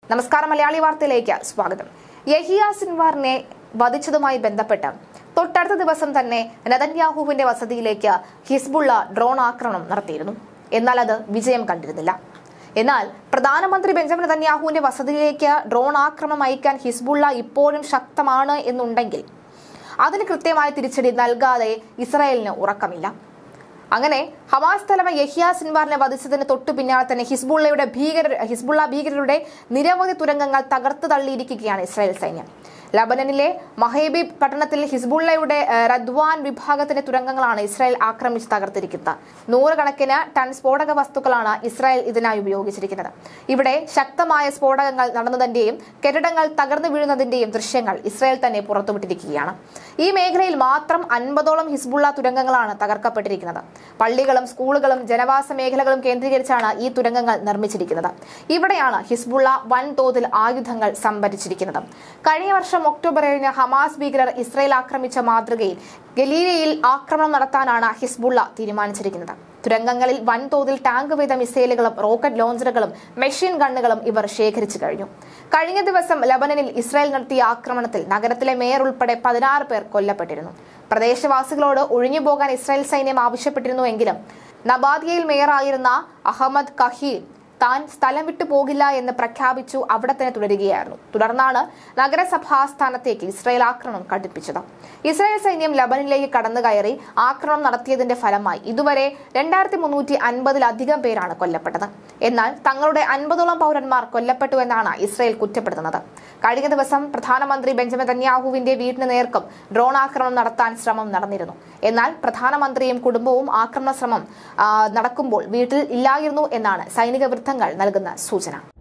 നമസ്കാരം മലയാളി വാർത്തയിലേക്ക് സ്വാഗതം യഹിയ സിൻവാറിനെ വധിച്ചതുമായി ബന്ധപ്പെട്ട് തൊട്ടടുത്ത ദിവസം തന്നെ നെതന്യാഹുവിന്റെ വസതിയിലേക്ക് ഹിസ്ബുള്ള ഡ്രോൺ ആക്രമണം നടത്തിയിരുന്നു എന്നാൽ അത് വിജയം കണ്ടിരുന്നില്ല എന്നാൽ പ്രധാനമന്ത്രി ബെഞ്ചമിൻ നെതന്യാഹുവിന്റെ വസതിയിലേക്ക് ഡ്രോൺ ആക്രമണം അയക്കാൻ ഹിസ്ബുള്ള ഇപ്പോഴും ശക്തമാണ് എന്നുണ്ടെങ്കിൽ അതിന് കൃത്യമായ തിരിച്ചടി നൽകാതെ ഇസ്രായേലിന് ഉറക്കമില്ല അങ്ങനെ ഹമാസ് തലവൻ യഹിയ സിൻവാറിനെ വധിച്ചതിന് തൊട്ടു പിന്നാലെ തന്നെ ഹിസ്ബുള്ളയുടെ ഭീകര ഹിസ്ബുള്ള ഭീകരരുടെ നിരവധി തുരങ്കങ്ങൾ തകർത്ത് തള്ളിയിരിക്കുകയാണ് ഇസ്രായേൽ സൈന്യം ലബനനിലെ മഹേബി പട്ടണത്തിൽ ഹിസ്ബുള്ളയുടെ ഏഹ്, റദ്വാൻ വിഭാഗത്തിന്റെ തുരങ്കങ്ങളാണ് ഇസ്രായേൽ ആക്രമിച്ച് തകർത്തിരിക്കുന്നത് നൂറുകണക്കിന് ടൺ സ്ഫോടക വസ്തുക്കളാണ് ഇസ്രായേൽ ഇതിനായി ഉപയോഗിച്ചിരിക്കുന്നത് ഇവിടെ ശക്തമായ സ്ഫോടകങ്ങൾ നടന്നതിന്റെയും കെട്ടിടങ്ങൾ തകർന്നു വീഴുന്നതിന്റെയും ദൃശ്യങ്ങൾ ഇസ്രായേൽ തന്നെ പുറത്തുവിട്ടിരിക്കുകയാണ് ഈ മേഖലയിൽ മാത്രം അൻപതോളം ഹിസ്ബുള്ള തുരങ്കങ്ങളാണ് തകർക്കപ്പെട്ടിരിക്കുന്നത് പള്ളികളും സ്കൂളുകളും ജനവാസ മേഖലകളും കേന്ദ്രീകരിച്ചാണ് ഈ തുരങ്കങ്ങൾ നിർമ്മിച്ചിരിക്കുന്നത് ഇവിടെയാണ് ഹിസ്ബുള്ള വൻതോതിൽ ആയുധങ്ങൾ സംഭരിച്ചിരിക്കുന്നത് കഴിഞ്ഞ വർഷം ഒക്ടോബർ ഏഴിന് ഹമാസ് ഭീകരർ ഇസ്രായേൽ ആക്രമിച്ച മാതൃകയിൽ ഗലീലയിൽ ആക്രമണം നടത്താനാണ് ഹിസ്ബുള്ള തീരുമാനിച്ചിരിക്കുന്നത് തുരങ്കങ്ങളിൽ വൻതോതിൽ ടാങ്ക് വീത മിസൈലുകളും റോക്കറ്റ് ലോഞ്ചറുകളും മെഷീൻ ഗണ്ണുകളും ഇവർ ശേഖരിച്ചു കഴിഞ്ഞു കഴിഞ്ഞ ദിവസം ലബനനിൽ ഇസ്രായേൽ നടത്തിയ ആക്രമണത്തിൽ നഗരത്തിലെ മേയർ ഉൾപ്പെടെ പതിനാറ് പേർ കൊല്ലപ്പെട്ടിരുന്നു പ്രദേശവാസികളോട് ഒഴിഞ്ഞുപോകാൻ ഇസ്രായേൽ സൈന്യം ആവശ്യപ്പെട്ടിരുന്നുവെങ്കിലും നബാദിയയിൽ മേയറായിരുന്ന അഹമ്മദ് കഹീൽ താൻ സ്ഥലം വിട്ടു പോകില്ല എന്ന് പ്രഖ്യാപിച്ചു അവിടെ തന്നെ തുടരുകയായിരുന്നു തുടർന്നാണ് നഗരസഭാ സ്ഥാനത്തേക്ക് ഇസ്രായേൽ ആക്രമണം കടുപ്പിച്ചത് ഇസ്രായേൽ സൈന്യം ലബനിലേക്ക് കടന്നു കയറി ആക്രമണം നടത്തിയതിന്റെ ഫലമായി ഇതുവരെ രണ്ടായിരത്തി മുന്നൂറ്റി അൻപതിലധികം പേരാണ് കൊല്ലപ്പെട്ടത് എന്നാൽ തങ്ങളുടെ അൻപതോളം പൗരന്മാർ കൊല്ലപ്പെട്ടു എന്നാണ് ഇസ്രായേൽ കുറ്റപ്പെടുത്തുന്നത് കഴിഞ്ഞ ദിവസം പ്രധാനമന്ത്രി ബെഞ്ചമിൻ തന്യാഹുവിന്റെ വീടിന് നേർക്കും ഡ്രോൺ ആക്രമണം നടത്താൻ ശ്രമം നടന്നിരുന്നു എന്നാൽ പ്രധാനമന്ത്രിയും കുടുംബവും ആക്രമണ ശ്രമം ആ, നടക്കുമ്പോൾ വീട്ടിൽ ഇല്ലായിരുന്നു എന്നാണ് സൈനിക വൃത്തങ്ങൾ നൽകുന്ന സൂചന